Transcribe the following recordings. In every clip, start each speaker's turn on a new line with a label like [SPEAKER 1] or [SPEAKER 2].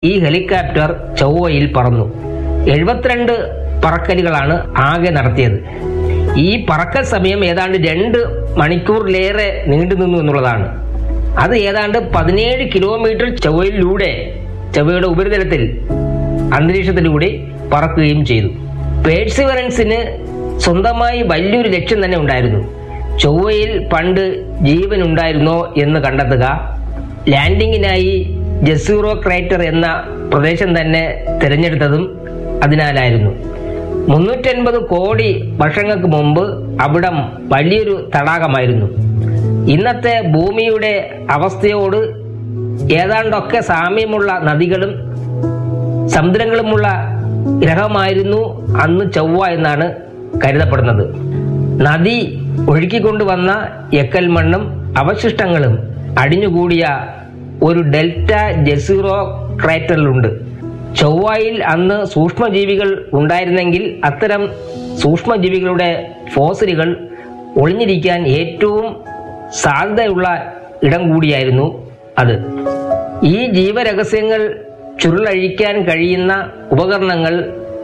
[SPEAKER 1] ഈ ഹെലികോപ്റ്റർ ചൊവ്വയിൽ പറന്നു എഴുപത്തിരണ്ട് പറക്കലുകളാണ് ആകെ നടത്തിയത് ഈ പറക്കൽ സമയം ഏതാണ്ട് രണ്ട് മണിക്കൂറിലേറെ നീണ്ടു നിന്നു എന്നുള്ളതാണ് അത് ഏതാണ്ട് പതിനേഴ് കിലോമീറ്റർ ചൊവ്വയിലൂടെ ചൊവ്വയുടെ ഉപരിതലത്തിൽ അന്തരീക്ഷത്തിലൂടെ പറക്കുകയും ചെയ്തു പേഴ്സിവറൻസിന് സ്വന്തമായി വലിയൊരു ലക്ഷ്യം തന്നെ ഉണ്ടായിരുന്നു ചൊവ്വയിൽ പണ്ട് ജീവൻ ഉണ്ടായിരുന്നോ എന്ന് കണ്ടെത്തുക ലാൻഡിങ്ങിനായി ജസൂറോ ക്രൈറ്റർ എന്ന പ്രദേശം തന്നെ തിരഞ്ഞെടുത്തതും അതിനാലായിരുന്നു മുന്നൂറ്റൻപത് കോടി വർഷങ്ങൾക്ക് മുമ്പ് അവിടം വലിയൊരു തടാകമായിരുന്നു ഇന്നത്തെ ഭൂമിയുടെ അവസ്ഥയോട് ഏതാണ്ടൊക്കെ സാമ്യമുള്ള നദികളും സമുദ്രങ്ങളുമുള്ള ഗ്രഹമായിരുന്നു അന്ന് ചൊവ്വ എന്നാണ് കരുതപ്പെടുന്നത് നദി ഒഴുക്കിക്കൊണ്ടുവന്ന എക്കൽ മണ്ണും അവശിഷ്ടങ്ങളും അടിഞ്ഞുകൂടിയ ഒരു ഡെൽറ്റ ജസീറോ ക്രൈറ്ററിലുണ്ട് ചൊവ്വയിൽ അന്ന് സൂക്ഷ്മജീവികൾ ഉണ്ടായിരുന്നെങ്കിൽ അത്തരം സൂക്ഷ്മജീവികളുടെ ഫോസിലുകൾ ഒളിഞ്ഞിരിക്കാൻ ഏറ്റവും സാധ്യതയുള്ള ഇടം കൂടിയായിരുന്നു അത് ഈ ജീവരഹസ്യങ്ങൾ ചുരുളഴിക്കാൻ കഴിയുന്ന ഉപകരണങ്ങൾ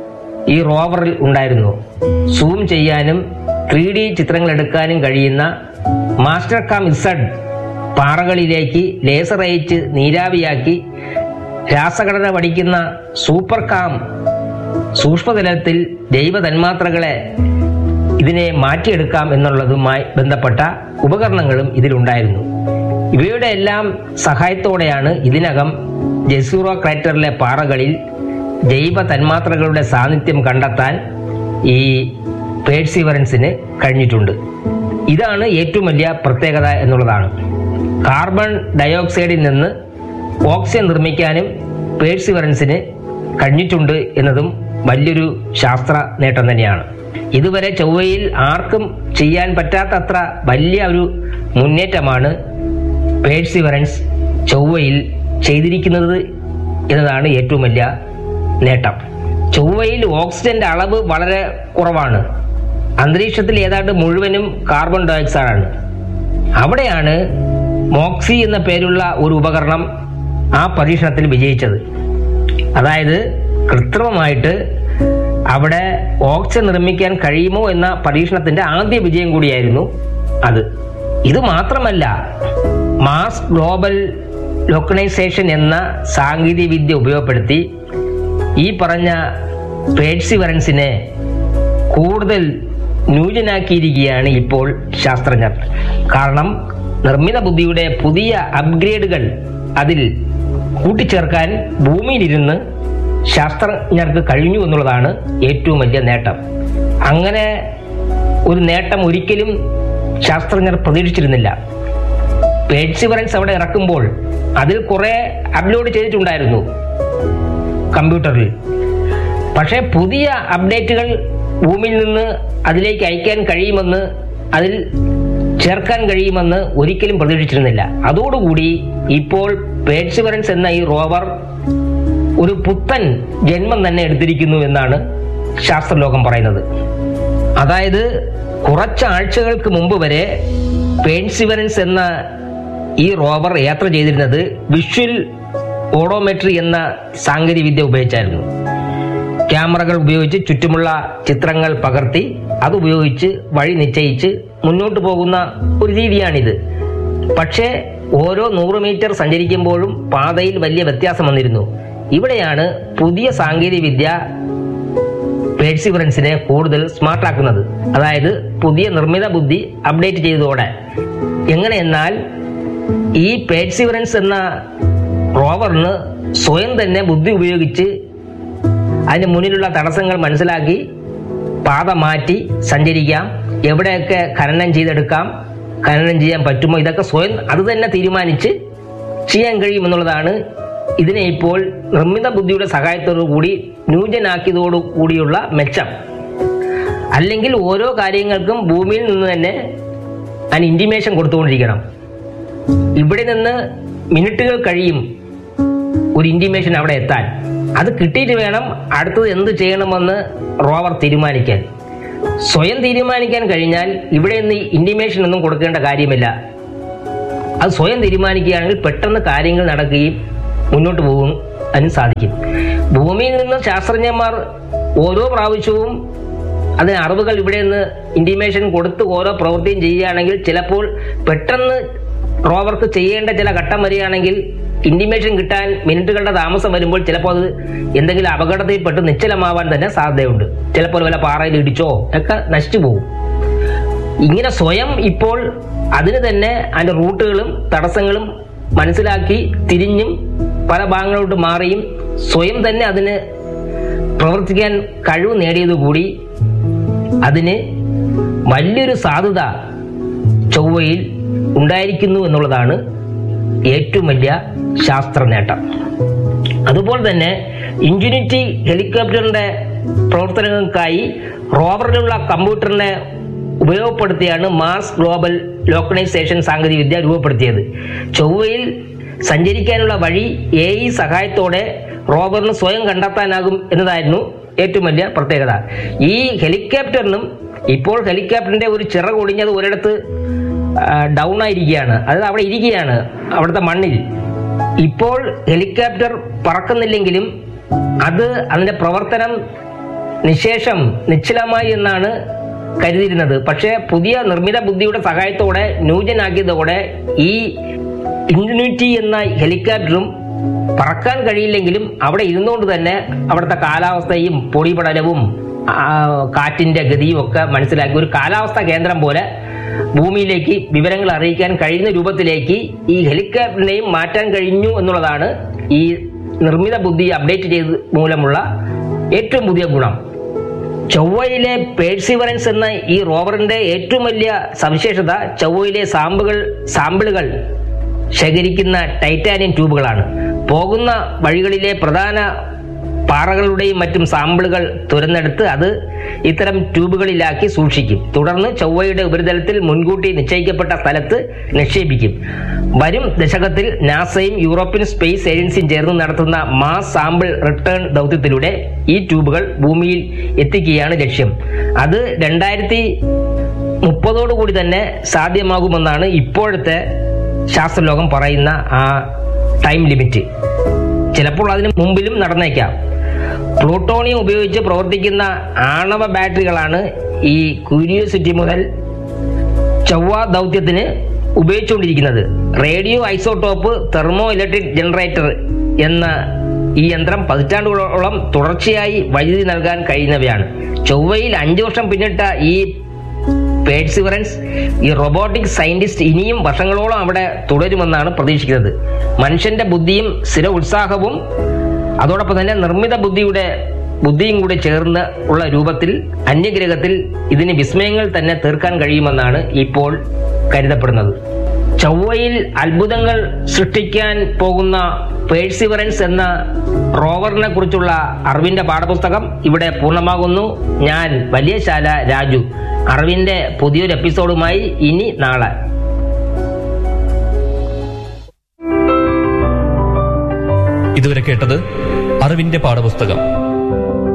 [SPEAKER 1] ഈ റോവറിൽ ഉണ്ടായിരുന്നു സൂം ചെയ്യാനും ത്രീ ഡി ചിത്രങ്ങൾ എടുക്കാനും കഴിയുന്ന മാസ്റ്റർ കാം ഇസഡ് പാറകളിലേക്ക് ലേസർ അയച്ച് നീരാവിയാക്കി രാസഘടന പഠിക്കുന്ന സൂപ്പർ കാം സൂക്ഷ്മതലത്തിൽ ജൈവ തന്മാത്രകളെ ഇതിനെ മാറ്റിയെടുക്കാം എന്നുള്ളതുമായി ബന്ധപ്പെട്ട ഉപകരണങ്ങളും ഇതിലുണ്ടായിരുന്നു ഇവയുടെ എല്ലാം സഹായത്തോടെയാണ് ഇതിനകം ജസൂറോ ക്രൈറ്ററിലെ പാറകളിൽ ജൈവ തന്മാത്രകളുടെ സാന്നിധ്യം കണ്ടെത്താൻ ഈ പേഴ്സിവറൻസിന് കഴിഞ്ഞിട്ടുണ്ട് ഇതാണ് ഏറ്റവും വലിയ പ്രത്യേകത എന്നുള്ളതാണ് കാർബൺ ഡയോക്സൈഡിൽ നിന്ന് ഓക്സിജൻ നിർമ്മിക്കാനും പേഴ്സിവറൻസിന് കഴിഞ്ഞിട്ടുണ്ട് എന്നതും വലിയൊരു ശാസ്ത്ര നേട്ടം തന്നെയാണ് ഇതുവരെ ചൊവ്വയിൽ ആർക്കും ചെയ്യാൻ പറ്റാത്തത്ര വലിയ ഒരു മുന്നേറ്റമാണ് പേഴ്സിവറൻസ് ചൊവ്വയിൽ ചെയ്തിരിക്കുന്നത് എന്നതാണ് ഏറ്റവും വലിയ നേട്ടം ചൊവ്വയിൽ ഓക്സിജന്റെ അളവ് വളരെ കുറവാണ് അന്തരീക്ഷത്തിൽ ഏതാണ്ട് മുഴുവനും കാർബൺ ഡയോക്സൈഡ് ആണ് അവിടെയാണ് മോക്സി എന്ന പേരുള്ള ഒരു ഉപകരണം ആ പരീക്ഷണത്തിൽ വിജയിച്ചത് അതായത് കൃത്രിമമായിട്ട് അവിടെ ഓക്സിജൻ നിർമ്മിക്കാൻ കഴിയുമോ എന്ന പരീക്ഷണത്തിന്റെ ആദ്യ വിജയം കൂടിയായിരുന്നു അത് ഇത് മാത്രമല്ല മാസ് ഗ്ലോബൽ ലോക്കണൈസേഷൻ എന്ന സാങ്കേതിക വിദ്യ ഉപയോഗപ്പെടുത്തി ഈ പറഞ്ഞ പേഴ്സിവറൻസിനെ കൂടുതൽ ന്യൂജനാക്കിയിരിക്കുകയാണ് ഇപ്പോൾ ശാസ്ത്രജ്ഞർ കാരണം നിർമ്മിത ബുദ്ധിയുടെ പുതിയ അപ്ഗ്രേഡുകൾ അതിൽ കൂട്ടിച്ചേർക്കാൻ ഭൂമിയിലിരുന്ന് ശാസ്ത്രജ്ഞർക്ക് കഴിഞ്ഞു എന്നുള്ളതാണ് ഏറ്റവും വലിയ നേട്ടം അങ്ങനെ ഒരു നേട്ടം ഒരിക്കലും ശാസ്ത്രജ്ഞർ പ്രതീക്ഷിച്ചിരുന്നില്ല പേഴ്സിവറൻസ് അവിടെ ഇറക്കുമ്പോൾ അതിൽ കുറെ അപ്ലോഡ് ചെയ്തിട്ടുണ്ടായിരുന്നു കമ്പ്യൂട്ടറിൽ പക്ഷേ പുതിയ അപ്ഡേറ്റുകൾ ഭൂമിയിൽ നിന്ന് അതിലേക്ക് അയക്കാൻ കഴിയുമെന്ന് അതിൽ ചേർക്കാൻ കഴിയുമെന്ന് ഒരിക്കലും പ്രതീക്ഷിച്ചിരുന്നില്ല അതോടുകൂടി ഇപ്പോൾ പേഴ്സിവറൻസ് എന്ന ഈ റോവർ ഒരു പുത്തൻ ജന്മം തന്നെ എടുത്തിരിക്കുന്നു എന്നാണ് ശാസ്ത്രലോകം പറയുന്നത് അതായത് കുറച്ച് ആഴ്ചകൾക്ക് മുമ്പ് വരെ പേഴ്സിവറൻസ് എന്ന ഈ റോവർ യാത്ര ചെയ്തിരുന്നത് വിഷ്വൽ ഓഡോമെട്രി എന്ന സാങ്കേതിക വിദ്യ ഉപയോഗിച്ചായിരുന്നു ക്യാമറകൾ ഉപയോഗിച്ച് ചുറ്റുമുള്ള ചിത്രങ്ങൾ പകർത്തി അതുപയോഗിച്ച് വഴി നിശ്ചയിച്ച് മുന്നോട്ട് പോകുന്ന ഒരു രീതിയാണിത് പക്ഷേ ഓരോ നൂറ് മീറ്റർ സഞ്ചരിക്കുമ്പോഴും പാതയിൽ വലിയ വ്യത്യാസം വന്നിരുന്നു ഇവിടെയാണ് പുതിയ സാങ്കേതിക വിദ്യ പേഴ്സിവറൻസിനെ കൂടുതൽ സ്മാർട്ടാക്കുന്നത് അതായത് പുതിയ നിർമ്മിത ബുദ്ധി അപ്ഡേറ്റ് ചെയ്തതോടെ എങ്ങനെയെന്നാൽ ഈ പേഴ്സിവറൻസ് എന്ന റോവറിന് സ്വയം തന്നെ ബുദ്ധി ഉപയോഗിച്ച് അതിന് മുന്നിലുള്ള തടസ്സങ്ങൾ മനസ്സിലാക്കി പാത മാറ്റി സഞ്ചരിക്കാം എവിടെയൊക്കെ ഖനനം ചെയ്തെടുക്കാം ഖനനം ചെയ്യാൻ പറ്റുമോ ഇതൊക്കെ സ്വയം അത് തന്നെ തീരുമാനിച്ച് ചെയ്യാൻ കഴിയുമെന്നുള്ളതാണ് ഇതിനെ ഇപ്പോൾ നിർമ്മിത ബുദ്ധിയുടെ സഹായത്തോടു കൂടി ന്യൂജനാക്കിയതോടു കൂടിയുള്ള മെച്ചം അല്ലെങ്കിൽ ഓരോ കാര്യങ്ങൾക്കും ഭൂമിയിൽ നിന്ന് തന്നെ അതിന് ഇൻറ്റിമേഷൻ കൊടുത്തുകൊണ്ടിരിക്കണം ഇവിടെ നിന്ന് മിനിറ്റുകൾ കഴിയും ഒരു ഇൻറ്റിമേഷൻ അവിടെ എത്താൻ അത് കിട്ടിയിട്ട് വേണം അടുത്തത് എന്ത് ചെയ്യണമെന്ന് റോവർ തീരുമാനിക്കാൻ സ്വയം തീരുമാനിക്കാൻ കഴിഞ്ഞാൽ ഇവിടെ നിന്ന് ഇൻറ്റിമേഷൻ ഒന്നും കൊടുക്കേണ്ട കാര്യമില്ല അത് സ്വയം തീരുമാനിക്കുകയാണെങ്കിൽ പെട്ടെന്ന് കാര്യങ്ങൾ നടക്കുകയും മുന്നോട്ട് പോകും അതിന് സാധിക്കും ഭൂമിയിൽ നിന്ന് ശാസ്ത്രജ്ഞന്മാർ ഓരോ പ്രാവശ്യവും അതിന് അറിവുകൾ ഇവിടെ നിന്ന് ഇന്റിമേഷൻ കൊടുത്ത് ഓരോ പ്രവൃത്തിയും ചെയ്യുകയാണെങ്കിൽ ചിലപ്പോൾ പെട്ടെന്ന് റോവർക്ക് ചെയ്യേണ്ട ചില ഘട്ടം വരികയാണെങ്കിൽ ഇന്റിമേഷൻ കിട്ടാൻ മിനിറ്റുകളുടെ താമസം വരുമ്പോൾ ചിലപ്പോൾ അത് എന്തെങ്കിലും അപകടത്തിൽപ്പെട്ട് നിശ്ചലമാവാൻ തന്നെ സാധ്യതയുണ്ട് ചിലപ്പോൾ വല്ല പാറയിൽ ഇടിച്ചോ ഒക്കെ നശിച്ചു പോകും ഇങ്ങനെ സ്വയം ഇപ്പോൾ അതിന് തന്നെ അതിന്റെ റൂട്ടുകളും തടസ്സങ്ങളും മനസ്സിലാക്കി തിരിഞ്ഞും പല ഭാഗങ്ങളോട്ട് മാറിയും സ്വയം തന്നെ അതിന് പ്രവർത്തിക്കാൻ കഴിവ് നേടിയതുകൂടി അതിന് വലിയൊരു സാധ്യത ചൊവ്വയിൽ ഉണ്ടായിരിക്കുന്നു എന്നുള്ളതാണ് ഏറ്റവും വലിയ ശാസ്ത്ര നേട്ടം അതുപോലെ തന്നെ ഇൻജുനിറ്റി ഹെലികോപ്റ്ററിന്റെ പ്രവർത്തനങ്ങൾക്കായി റോവറിലുള്ള കമ്പ്യൂട്ടറിനെ ഉപയോഗപ്പെടുത്തിയാണ് മാർസ് ഗ്ലോബൽ ലോക്കണൈസേഷൻ സാങ്കേതികവിദ്യ രൂപപ്പെടുത്തിയത് ചൊവ്വയിൽ സഞ്ചരിക്കാനുള്ള വഴി എ ഇ സഹായത്തോടെ റോവറിന് സ്വയം കണ്ടെത്താനാകും എന്നതായിരുന്നു ഏറ്റവും വലിയ പ്രത്യേകത ഈ ഹെലികോപ്റ്ററിനും ഇപ്പോൾ ഹെലികോപ്റ്ററിന്റെ ഒരു ചിറക് ഒടിഞ്ഞത് ഒരിടത്ത് ഡൗൺ ആയിരിക്കുകയാണ് അത് അവിടെ ഇരിക്കുകയാണ് അവിടുത്തെ മണ്ണിൽ ഇപ്പോൾ ഹെലികോപ്റ്റർ പറക്കുന്നില്ലെങ്കിലും അത് അതിന്റെ പ്രവർത്തനം നിശേഷം നിശ്ചലമായി എന്നാണ് കരുതിയിരുന്നത് പക്ഷേ പുതിയ നിർമ്മിത ബുദ്ധിയുടെ സഹായത്തോടെ ന്യൂജനാക്കിയതോടെ ഈ ഇൻയൂണിറ്റി എന്ന ഹെലികോപ്റ്ററും പറക്കാൻ കഴിയില്ലെങ്കിലും അവിടെ ഇരുന്നുകൊണ്ട് തന്നെ അവിടുത്തെ കാലാവസ്ഥയും പൊടിപടലവും ആ, കാറ്റിന്റെ ഗതിയും ഒക്കെ മനസ്സിലാക്കി ഒരു കാലാവസ്ഥാ കേന്ദ്രം പോലെ ഭൂമിയിലേക്ക് വിവരങ്ങൾ അറിയിക്കാൻ കഴിയുന്ന രൂപത്തിലേക്ക് ഈ ഹെലികോപ്റ്ററിനെയും മാറ്റാൻ കഴിഞ്ഞു എന്നുള്ളതാണ് ഈ നിർമ്മിത ബുദ്ധി അപ്ഡേറ്റ് ചെയ്ത് മൂലമുള്ള ഏറ്റവും പുതിയ ഗുണം ചൊവ്വയിലെ പേഴ്സിവറൻസ് എന്ന ഈ റോവറിന്റെ ഏറ്റവും വലിയ സവിശേഷത ചൊവ്വയിലെ സാമ്പിളുകൾ സാമ്പിളുകൾ ശേഖരിക്കുന്ന ടൈറ്റാനിയം ട്യൂബുകളാണ് പോകുന്ന വഴികളിലെ പ്രധാന പാറകളുടെയും മറ്റും സാമ്പിളുകൾ തുരന്നെടുത്ത് അത് ഇത്തരം ട്യൂബുകളിലാക്കി സൂക്ഷിക്കും തുടർന്ന് ചൊവ്വയുടെ ഉപരിതലത്തിൽ മുൻകൂട്ടി നിശ്ചയിക്കപ്പെട്ട സ്ഥലത്ത് നിക്ഷേപിക്കും വരും ദശകത്തിൽ നാസയും യൂറോപ്യൻ സ്പേസ് ഏജൻസിയും ചേർന്ന് നടത്തുന്ന മാസ് സാമ്പിൾ റിട്ടേൺ ദൗത്യത്തിലൂടെ ഈ ട്യൂബുകൾ ഭൂമിയിൽ എത്തിക്കുകയാണ് ലക്ഷ്യം അത് രണ്ടായിരത്തി മുപ്പതോടുകൂടി തന്നെ സാധ്യമാകുമെന്നാണ് ഇപ്പോഴത്തെ ശാസ്ത്രലോകം പറയുന്ന ആ ടൈം ലിമിറ്റ് ചിലപ്പോൾ അതിന് മുമ്പിലും നടന്നേക്കാം പ്ലൂട്ടോണിയം ഉപയോഗിച്ച് പ്രവർത്തിക്കുന്ന ആണവ ബാറ്ററികളാണ് ഈ ക്യൂരിയോസിറ്റി മുതൽ ചൊവ്വ ദൗത്യത്തിന് ഉപയോഗിച്ചുകൊണ്ടിരിക്കുന്നത് radioisotope thermoelectric generator എന്ന ഈ യന്ത്രം പതിറ്റാണ്ടുകളോളം തുടർച്ചയായി വൈദ്യുതി നൽകാൻ കഴിയുന്നവയാണ് ചൊവ്വയിൽ അഞ്ചു വർഷം പിന്നിട്ട ഈ പേഴ്സിവറൻസ് ഈ റോബോട്ടിക് സയന്റിസ്റ്റ് ഇനിയും വർഷങ്ങളോളം അവിടെ തുടരുമെന്നാണ് പ്രതീക്ഷിക്കുന്നത് മനുഷ്യന്റെ ബുദ്ധിയും സ്ഥിര ഉത്സാഹവും അതോടൊപ്പം തന്നെ നിർമ്മിത ബുദ്ധിയുടെ ബുദ്ധിയും കൂടി ചേർന്ന് ഉള്ള രൂപത്തിൽ അന്യഗ്രഹത്തിൽ ഇതിന് വിസ്മയങ്ങൾ തന്നെ തീർക്കാൻ കഴിയുമെന്നാണ് ഇപ്പോൾ കരുതപ്പെടുന്നത് ചൊവ്വയിൽ അത്ഭുതങ്ങൾ സൃഷ്ടിക്കാൻ പോകുന്ന പേഴ്സിവറൻസ് എന്ന റോവറിനെ കുറിച്ചുള്ള അറിവിന്റെ പാഠപുസ്തകം ഇവിടെ പൂർണ്ണമാകുന്നു ഞാൻ വലിയശാല രാജു അറിവിന്റെ പുതിയൊരു എപ്പിസോഡുമായി ഇനി നാളെ
[SPEAKER 2] ഇതുവരെ കേട്ടത് അറിവിന്റെ പാഠപുസ്തകം